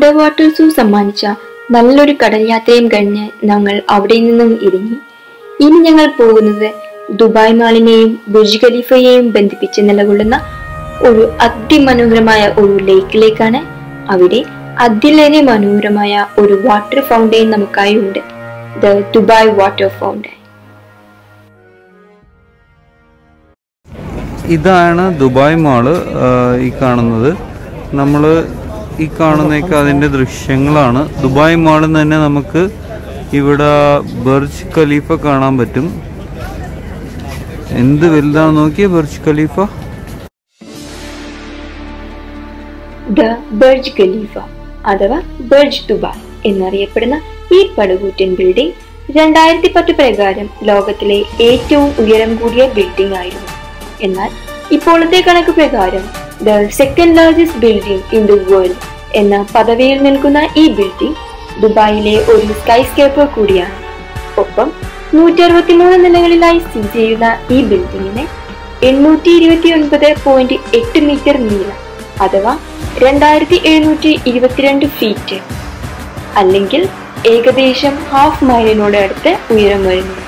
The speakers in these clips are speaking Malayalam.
അണ്ടർ വാട്ടർ സൂ സമ്മാനിച്ച നല്ലൊരു കടൽ യാത്രയും കഴിഞ്ഞ് ഞങ്ങൾ അവിടെ നിന്നും ഇറങ്ങി ഇനി ഞങ്ങൾ പോകുന്നത് ദുബായ് മാളിനെയും ബുർജ് ഖലീഫയെയും ബന്ധിപ്പിച്ച് നിലകൊള്ളുന്ന ഒരു അതിമനോഹരമായ ഒരു ലേക്കിലേക്കാണ് അവിടെ അതിലേറെ മനോഹരമായ ഒരു വാട്ടർ ഫൗണ്ടെയിൻ നമുക്കായി ഉണ്ട് ദ ദുബായ് വാട്ടർ ഫൗണ്ടെയിൻ ഇതാണ് ദുബായ് മാള് ആ, ഈ കാണുന്നത് നമ്മൾ ഈ കാണുന്നതൊക്കെ അതിൻ്റെ ദൃശ്യങ്ങളാണ് ദുബായ് മാളിൽ നിന്ന് തന്നെ നമുക്ക് ഇവിടെ ബർജ് ഖലീഫ കാണാൻ പറ്റും എന്ത് വലുതാണെന്ന് നോക്കിയേ Burj Khalifa the Burj Khalifa അഥവാ ബർജ് ദുബായ് എന്നറിയപ്പെടുന്ന ഈ പടുകൂറ്റൻ ബിൽഡിംഗ് രണ്ടായിരത്തി പത്ത് പ്രകാരം ലോകത്തിലെ ഏറ്റവും ഉയരം കൂടിയ ബിൽഡിംഗ് ആയിരുന്നു എന്നാൽ ഇപ്പോഴത്തെ കണക്ക് പ്രകാരം the second largest building in the world എന്ന പദവിയിൽ നിൽക്കുന്ന ഈ ബിൽഡിംഗ് ദുബായിലെ ഒരു സ്കൈ സ്കേപ്പർ കൂടിയാണ് ഒപ്പം നൂറ്റി അറുപത്തിമൂന്ന് നിലകളിലായി സ്ഥിതി ചെയ്യുന്ന ഈ ബിൽഡിങ്ങിന് എണ്ണൂറ്റി ഇരുപത്തി ഒൻപത് പോയിന്റ് എട്ട് മീറ്റർ നീളം അഥവാ രണ്ടായിരത്തി എഴുന്നൂറ്റി ഇരുപത്തിരണ്ട് ഫീറ്റ് അല്ലെങ്കിൽ ഏകദേശം ഹാഫ് മൈലിനോട് അടുത്ത് ഉയരം വരുന്നുണ്ട്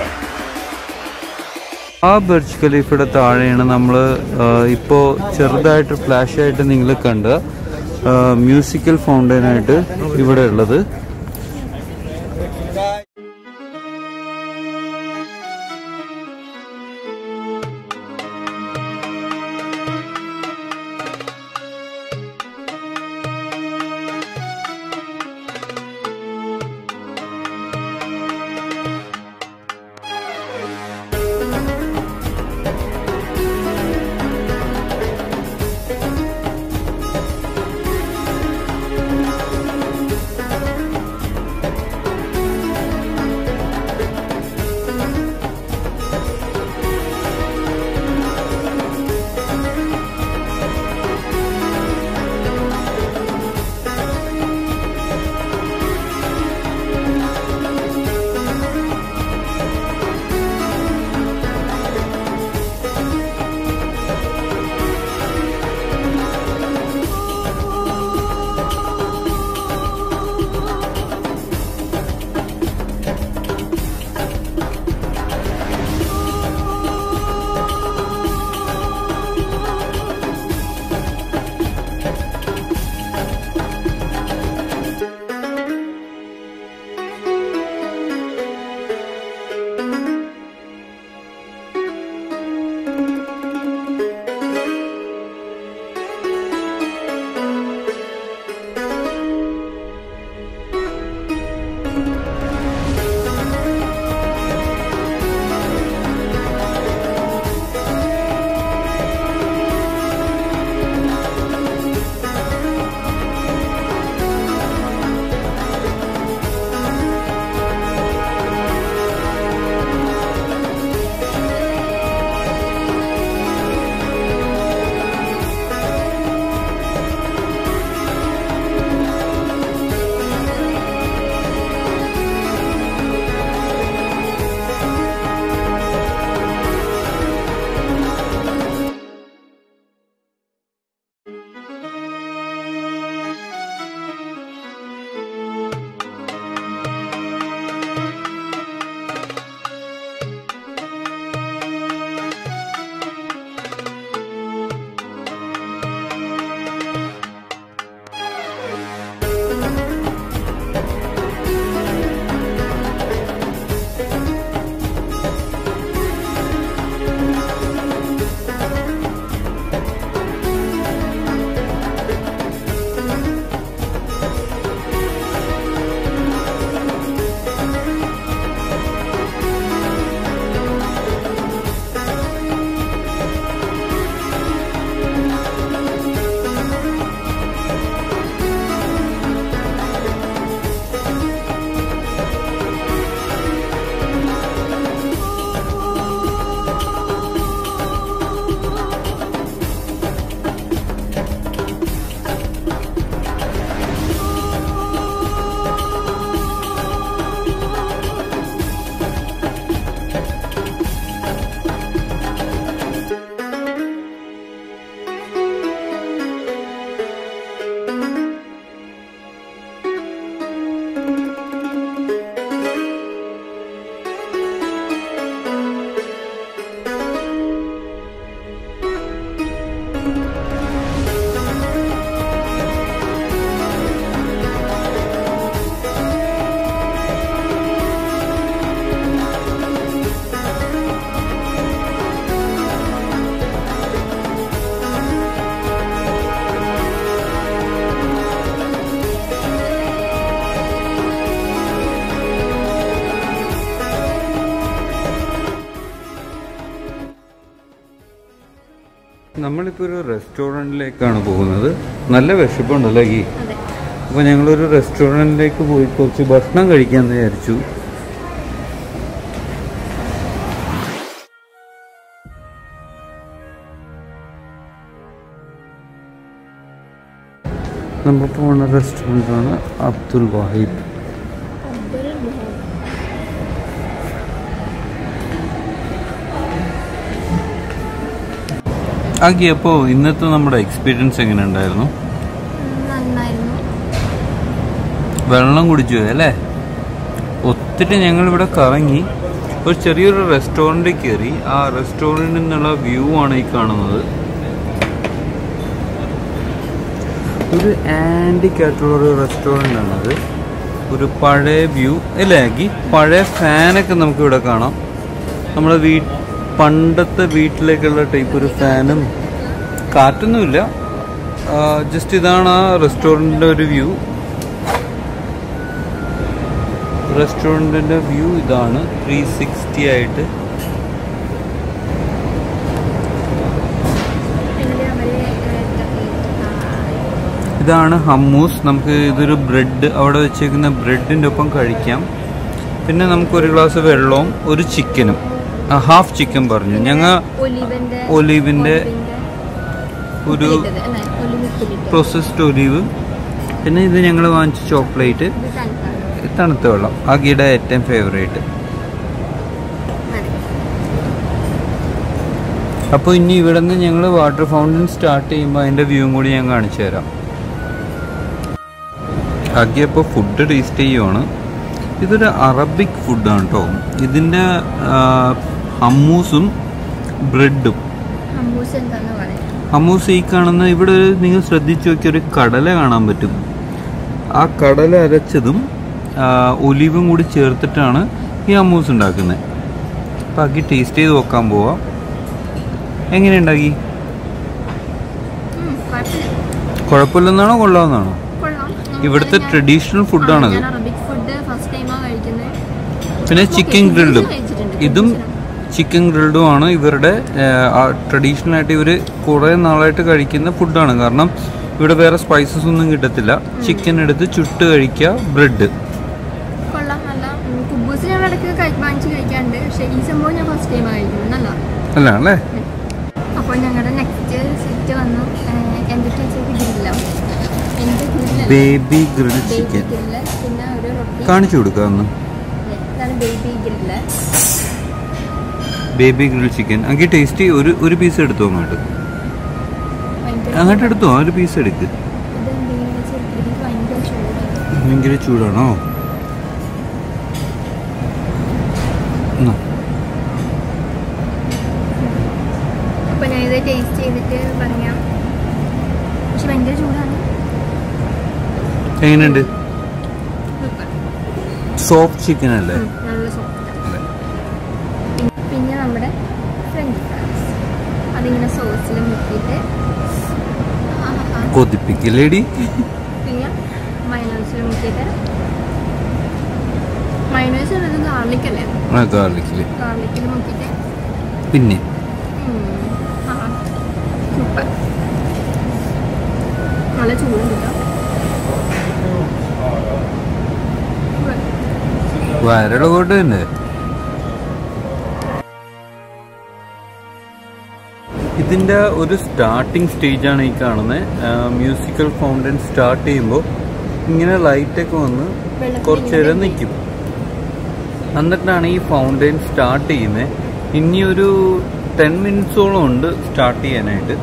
ആ ബർജ് ഖലീഫയുടെ താഴെയാണ് നമ്മൾ ഇപ്പോൾ ചെറുതായിട്ട് ഫ്ലാഷ് ആയിട്ട് നിങ്ങൾ കണ്ട മ്യൂസിക്കൽ ഫൗണ്ടൈനായിട്ട് ഇവിടെ ഉള്ളത് നമ്മളിപ്പോൾ ഒരു റെസ്റ്റോറൻറ്റിലേക്കാണ് പോകുന്നത് നല്ല വിശപ്പുണ്ടല്ലോ ഗീ അതെ അപ്പോൾ ഞങ്ങളൊരു റെസ്റ്റോറൻറ്റിലേക്ക് പോയി കുറച്ച് ഭക്ഷണം കഴിക്കാമെന്ന് വിചാരിച്ചു നമ്മൾ പോകുന്ന റെസ്റ്റോറൻ്റാണ് അബ്ദുൽ വാഹിബ് ആക്കി അപ്പോൾ ഇന്നത്തെ നമ്മുടെ എക്സ്പീരിയൻസ് എങ്ങനെ ഉണ്ടായിരുന്നു നന്നായിരുന്നു വെള്ളം കുടിച്ചു പോയി അല്ലേ ഒത്തിരി ഞങ്ങൾ ഇവിടെ കറങ്ങി ഒരു ചെറിയൊരു റെസ്റ്റോറൻറ്റിൽ കയറി ആ റെസ്റ്റോറൻറ്റിൽ നിന്നുള്ള വ്യൂ ആണ് ഈ കാണുന്നത് ഒരു ആൻറ്റിക് ആയിട്ടുള്ള ഒരു റെസ്റ്റോറൻ്റ് ആണത് ഒരു പഴയ വ്യൂ അല്ലേ ആക്കി പഴയ ഫാനൊക്കെ നമുക്ക് ഇവിടെ കാണാം നമ്മുടെ വീ പണ്ടത്തെ വീട്ടിലേക്കുള്ള ടൈപ്പ് ഒരു ഫാനും കാറ്റൊന്നുമില്ല ജസ്റ്റ് ഇതാണ് ആ റെസ്റ്റോറൻറ്റിൻ്റെ ഒരു വ്യൂ റെസ്റ്റോറൻറ്റിൻ്റെ വ്യൂ ഇതാണ് ത്രീ സിക്സ്റ്റി ആയിട്ട് പിന്നെ അവര് ഇതാണ് ഹമ്മൂസ് നമുക്ക് ഇതൊരു ബ്രെഡ് അവിടെ വെച്ചേക്കുന്ന ബ്രെഡിൻ്റെ ഒപ്പം കഴിക്കാം പിന്നെ നമുക്ക് ഒരു ഗ്ലാസ് വെള്ളവും ഒരു ചിക്കനും ഹാഫ് ചിക്കൻ പറഞ്ഞു ഞങ്ങൾ ഒലിവിന്റെ ഒലീവിൻ്റെ ഒരു ഉപ്പിലിട്ടത് അല്ലേ ഒലിവ് ഉപ്പിലിട്ടത് പ്രോസസ്ഡ് ഒലീവ് പിന്നെ ഇത് ഞങ്ങൾ വാങ്ങിച്ച ചോക്ലേറ്റ് ഇത് തണുപ്പാണ് തണുത്ത വെള്ളം ആ ഗീയുടെ ഏറ്റവും ഫേവറേറ്റ് അതെ അപ്പോൾ ഇനി ഇവിടെ നിന്ന് ഞങ്ങൾ വാട്ടർ ഫൗണ്ടൻ സ്റ്റാർട്ട് ചെയ്യുമ്പോൾ അതിൻ്റെ വ്യൂവും കൂടി ഞാൻ കാണിച്ചു തരാം ആക്കി അപ്പോൾ ഫുഡ് ടേസ്റ്റ് ചെയ്യുവാണ് ഇതൊരു അറബിക് ഫുഡാണ് കേട്ടോ ഇതിൻ്റെ ഹമ്മൂസും ബ്രെഡും ഹമ്മൂസ് എന്താന്ന് പറയാം ഹമ്മൂസ് ഈ കാണുന്ന ഇവിടെ ഒരു നിങ്ങൾ ശ്രദ്ധിച്ചു നോക്കിയ ഒരു കടല കാണാൻ പറ്റും ആ കടല അരച്ചതും ആ, ഒലിവും കൂടി ചേർത്തിട്ടാണ് ഈ ഹമ്മൂസ് ഉണ്ടാക്കുന്നത് അപ്പം ആക്കി ടേസ്റ്റ് ചെയ്ത് നോക്കാൻ പോവാം എങ്ങനെ ഉണ്ടാക്കി ഉം, കുഴപ്പമില്ല കുഴപ്പമില്ലെന്നാണോ കൊള്ളാമെന്നാണോ കൊള്ളാം ഇവിടുത്തെ ഞാൻ- ട്രഡീഷണൽ ആ, ഫുഡാണത് ഞാൻ അറബിക് ഫുഡ് ഫസ്റ്റ് ടൈമാണ് കഴിക്കുന്നത് പിന്നെ ചിക്കൻ കുബൂസ് ഗ്രിൽഡും കഴിച്ചിട്ടുണ്ട്, ഇതും കുബൂസിനും. ചിക്കൻ ഗ്രിൽഡും ആണ് ഇവരുടെ ട്രഡീഷണൽ ആയിട്ട് ഇവർ കുറേ നാളായിട്ട് കഴിക്കുന്ന ഫുഡാണ് കാരണം ഇവിടെ വേറെ സ്പൈസസ് ഒന്നും കിട്ടത്തില്ല ചിക്കൻ എടുത്ത് ചുട്ട് കഴിക്കുക ബ്രെഡ് കൊള്ളാം നല്ല ഉം, കുബൂസ് ഞാൻ ഇടയ്ക്ക് കഴി- വാങ്ങിച്ച് കഴിക്കാറുണ്ട് പക്ഷേ ഈ സംഭവം ഞാൻ ഫസ്റ്റ് ടൈം കഴിക്കുന്നത് നല്ല അല്ല അല്ലേ അപ്പോൾ ഞങ്ങളുടെ നെക്സ്റ്റ് സെറ്റ് വന്നു ഏഹ്, എന്തൊക്കെ വെച്ചാൽ ഗ്രില്ല എന്ത് ഗ്രില്ല baby grill baby chicken grill പിന്നെ ഒരു റൊട്ടി കാണിച്ചു കൊടുക്കുക ഒന്ന് അതെ, ഇതാണ് baby grill baby grill chicken അങ്ങനെ ടേസ്റ്റി ഒരു ഒരു പീസ് എടുത്തോ അങ്ങോട്ട് ഭയങ്കര അങ്ങോട്ട് എടുത്തോ ഒരു പീസ് എടുക്ക് ഇതെന്തെങ്കിലും വെച്ചാൽ എനിക്ക് ഭയങ്കര ചൂടാണ് ഭയങ്കര ചൂടാണോ എന്നാ. അപ്പോൾ ഞാൻ ഇത് ടേസ്റ്റ് ചെയ്തിട്ട് പറയാം പക്ഷെ ഭയങ്കര ചൂടാണ് എങ്ങനെയുണ്ട് സൂപ്പർ സോഫ്റ്റ് ചിക്കൻ അല്ലേ ഉം, നല്ല സോഫ്റ്റ് അല്ലേ പിന്നെ നമ്മുടെ ഫ്രഞ്ച് ഫ്രൈസ് അതിങ്ങനെ സോസിൽ മുക്കിയിട്ട് ആ, ആ. കൊതിപ്പിക്കലേടി പിന്നെ മൈനോസിൽ മുക്കിയിട്ട് മൈനോസ് ഉള്ളത് ഗാർലിക് അല്ലേ ആ ഗാർലിക്കില് ഗാർലിക്കിൽ മുക്കിയിട്ട് പിന്നെ ഉം, ആ സൂപ്പർ നല്ല ചൂടുണ്ട് കേട്ടോ വയറുള്ള കോട്ട് തന്നെ ഇതിൻ്റെ ഒരു സ്റ്റാർട്ടിങ് സ്റ്റേജാണ് ഈ കാണുന്നത് മ്യൂസിക്കൽ ഫൗണ്ടൻ സ്റ്റാർട്ട് ചെയ്യുമ്പോൾ ഇങ്ങനെ ലൈറ്റൊക്കെ വന്ന് കുറച്ച് നേരം നിൽക്കും എന്നിട്ടാണ് ഈ ഫൗണ്ടൈൻ സ്റ്റാർട്ട് ചെയ്യുന്നത് ഇനി ഒരു ടെൻ മിനിറ്റ്സോളം ഉണ്ട് സ്റ്റാർട്ട് ചെയ്യാനായിട്ട്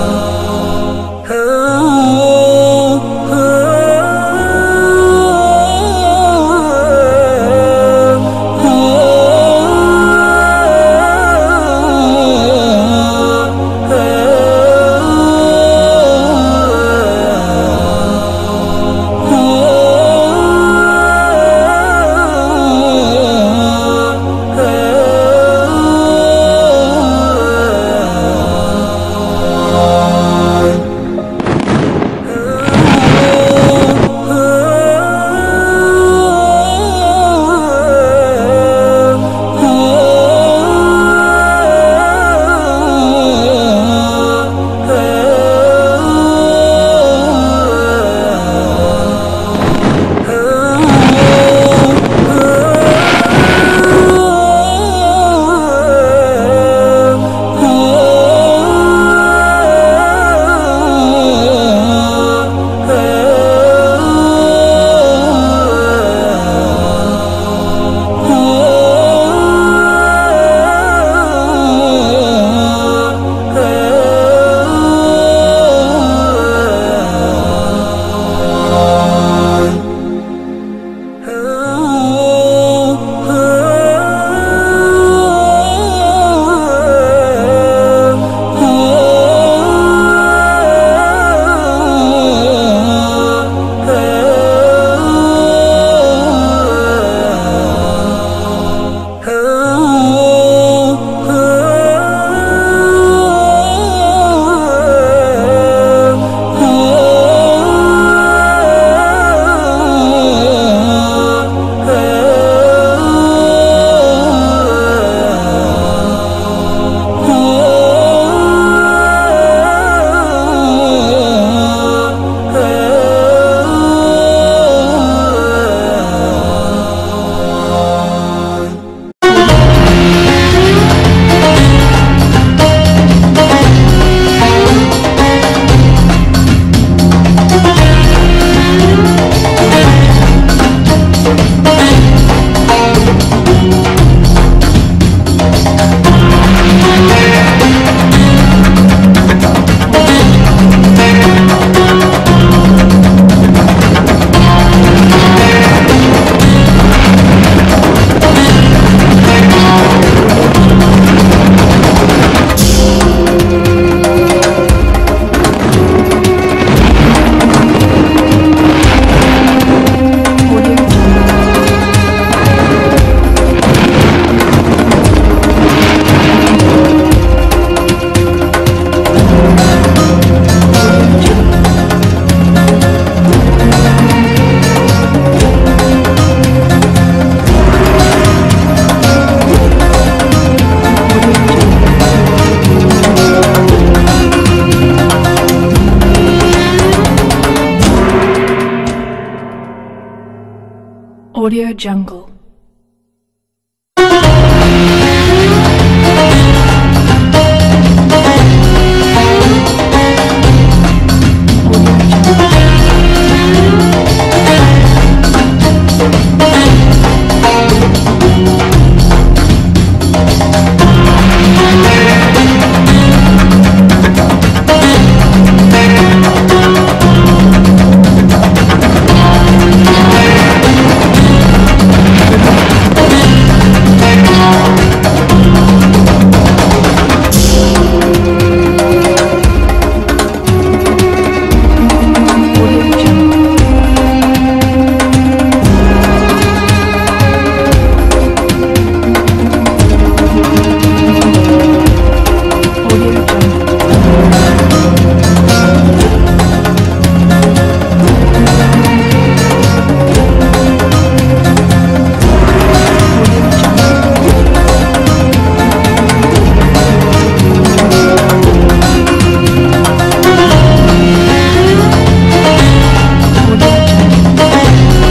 Oh Audio Jungle. Audio Jungle. Audio Jungle. Audio Jungle. Audio Jungle. Audio Jungle.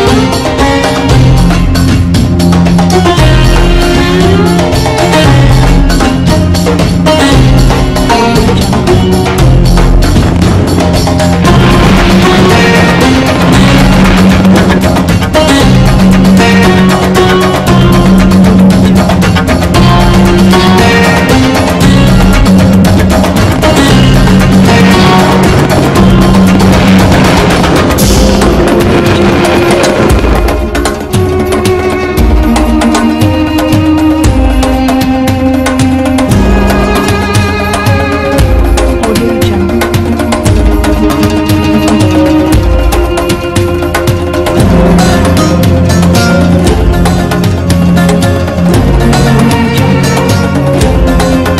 Audio Jungle. Audio Jungle. Audio Jungle.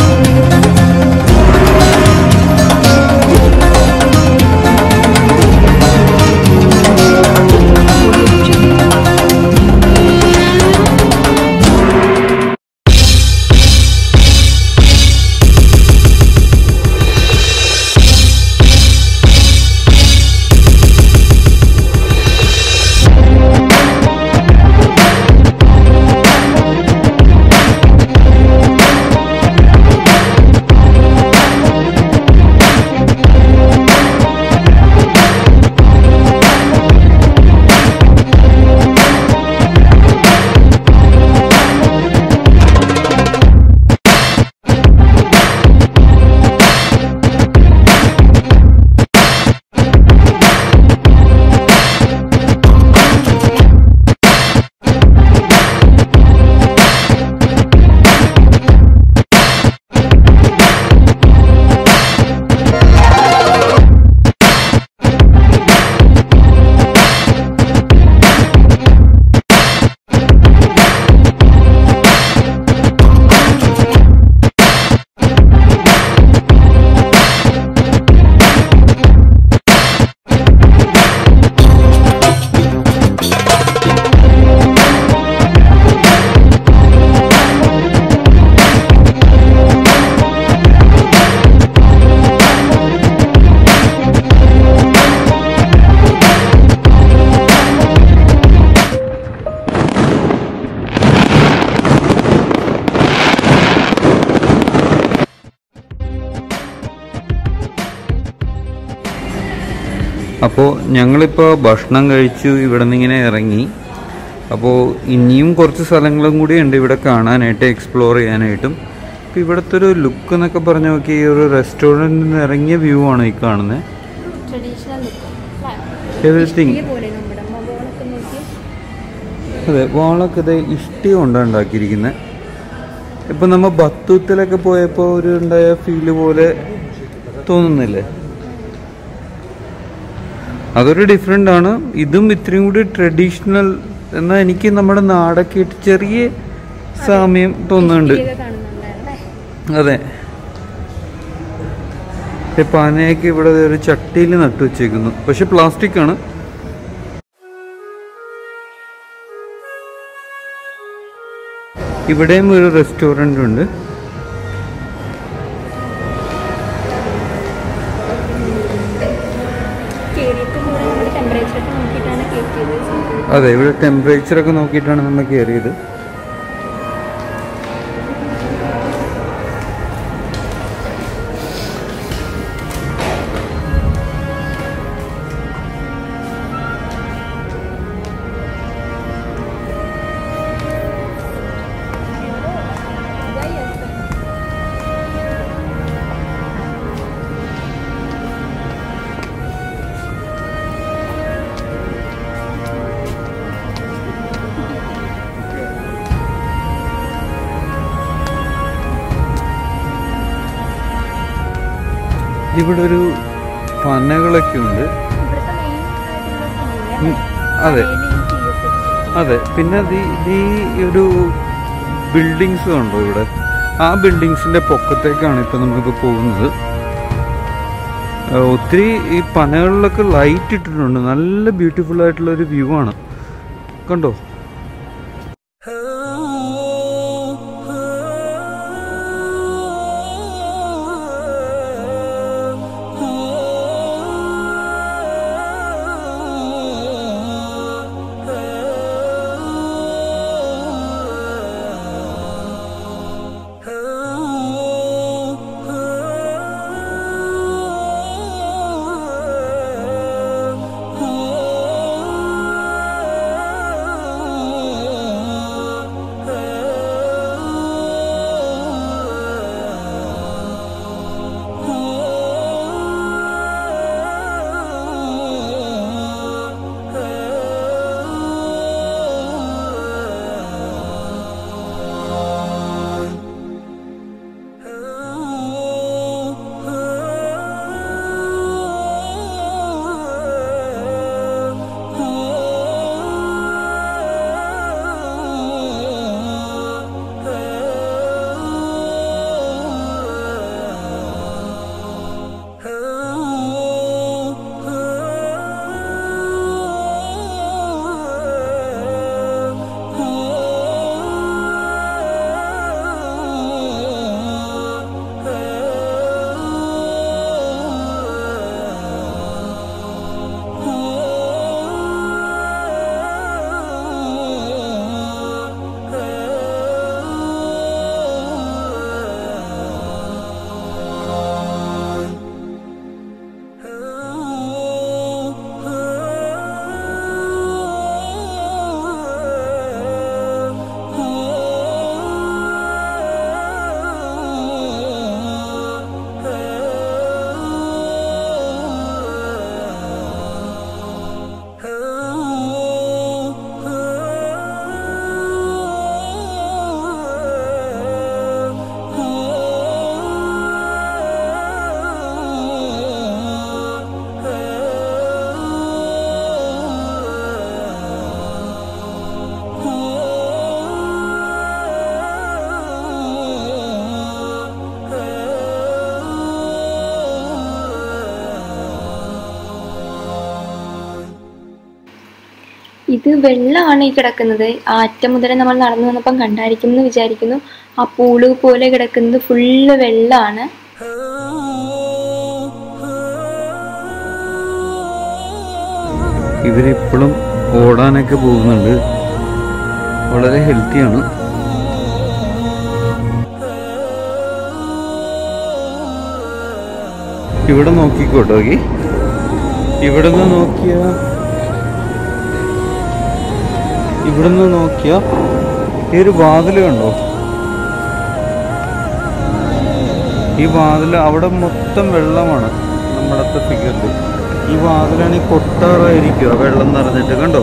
Audio Jungle. അപ്പോൾ ഞങ്ങളിപ്പോൾ ഭക്ഷണം കഴിച്ചു ഇവിടെ നിന്ന് ഇങ്ങനെ ഇറങ്ങി അപ്പോൾ ഇനിയും കുറച്ച് സ്ഥലങ്ങളും കൂടി ഉണ്ട് ഇവിടെ കാണാനായിട്ട് എക്സ്പ്ലോർ ചെയ്യാനായിട്ടും അപ്പോൾ ഇവിടുത്തെ ഒരു ലുക്ക് എന്നൊക്കെ പറഞ്ഞു നോക്കി ഈ ഒരു റെസ്റ്റോറൻറ്റിൽ നിന്ന് ഇറങ്ങിയ വ്യൂ ആണ് ഈ കാണുന്നത് ട്രഡീഷണൽ എവറിത്തിങ് പോലെ നമ്മുടെ മകളൊക്കെ നോക്കി അതെ വാളൊക്കെ ഇത് ഇഷ്ടി കൊണ്ടാണ് ഉണ്ടാക്കിയിരിക്കുന്നത് ഇപ്പം നമ്മൾ ബത്തൂത്തിലൊക്കെ പോയപ്പോൾ ഒരു ഉണ്ടായ ഫീല് പോലെ തോന്നുന്നില്ലേ അതൊരു ഡിഫറെൻ്റ് ആണ് ഇതും ഇത്രയും കൂടി ട്രഡീഷണൽ എന്നാൽ എനിക്ക് നമ്മുടെ നാടൊക്കെ ആയിട്ട് ചെറിയ സാമ്യം തോന്നുന്നുണ്ട് കാണുന്നുണ്ടായിരുന്നേ അതെ ഈ പാനയൊക്കെ ഇവിടെ ദേ ഒരു ചട്ടിയിൽ നട്ടു വെച്ചേക്കുന്നു പക്ഷെ പ്ലാസ്റ്റിക് ആണ് ഇവിടെയും ഒരു റെസ്റ്റോറൻ്റ് ഉണ്ട് കയറിയപ്പോൾ കൂടെ നമ്മുടെ ടെമ്പറേച്ചർ ഒക്കെ നോക്കിയിട്ടാണ് കയറ്റിയത് അതെ ഇവിടെ ടെമ്പറേച്ചർ ഒക്കെ നോക്കിയിട്ടാണ് നമ്മൾ കയറിയത് ഇവിടെ ഒരു പനകളൊക്കെ ഉണ്ട് ഉം, അതെ അതെ പിന്നെ ദി- ഈ ഒരു ബിൽഡിങ്സ് കണ്ടോ ഇവിടെ ആ ബിൽഡിങ്സിന്റെ പൊക്കത്തേക്കാണ് ഇപ്പൊ നമ്മളിപ്പോ പോകുന്നത് ആ, ഒത്തിരി ഈ പനകളിലൊക്കെ ലൈറ്റ് ഇട്ടിട്ടുണ്ട് നല്ല ബ്യൂട്ടിഫുൾ ആയിട്ടുള്ള ഒരു വ്യൂ ആണ് കണ്ടോ ഇത് വെള്ളമാണ് ഈ കിടക്കുന്നത് ആ അറ്റം മുതലേ നമ്മൾ നടന്നു വന്നപ്പം കണ്ടായിരിക്കും എന്ന് വിചാരിക്കുന്നു ആ പൂള് പോലെ കിടക്കുന്നത് ഫുള്ള് വെള്ളമാണ് ഇവരിപ്പോഴും ഓടാനൊക്കെ പോകുന്നുണ്ട് വളരെ ഹെൽത്തിയാണ് ഇവിടെ നോക്കിക്കോട്ടോ ഈ ഇവിടെ നിന്ന് നോക്കിയ ഇവിടെ നിന്ന് നോക്കിയ ഈ ഒരു വാതിൽ കണ്ടോ ഈ വാതിൽ അവിടെ മൊത്തം വെള്ളമാണ് നമ്മുടെ ഫിഗറിൽ ഈ വാതിലാണ് ഈ കൊട്ടാറായിരിക്കുക വെള്ളം നിറഞ്ഞിട്ട് കണ്ടോ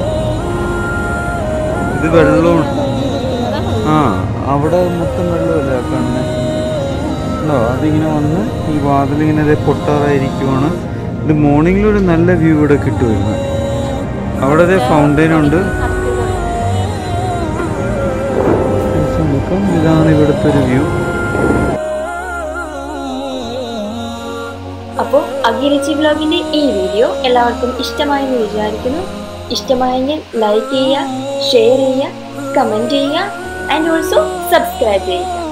ഇത് വെള്ളം ആ അവിടെ മൊത്തം വെള്ളമല്ലേ കാണുന്നത് ഉണ്ടോ അതിങ്ങനെ വന്ന് ഈ വാതിലിങ്ങനെ ഇതേ പൊട്ടാറായിരിക്കുവാണ് ഇത് മോർണിംഗിൽ ഒരു നല്ല വ്യൂ ഇവിടെ കിട്ടുമായിരുന്നു അവിടെ ഇതേ ഫൗണ്ടൈൻ ഉണ്ട് നോക്കാം ഇതാണ് ഇവിടുത്തെ ഒരു വ്യൂ അപ്പോൾ അഖിലിച്ചി വ്ലോഗിന്റെ ഈ വീഡിയോ എല്ലാവർക്കും ഇഷ്ടമായെന്ന് വിചാരിക്കുന്നു ഇഷ്ടമായെങ്കിൽ ലൈക്ക് ചെയ്യുക ഷെയർ ചെയ്യുക കമൻറ്റ് ചെയ്യുക ആൻഡ് ഓൾസോ സബ്സ്ക്രൈബ് ചെയ്യുക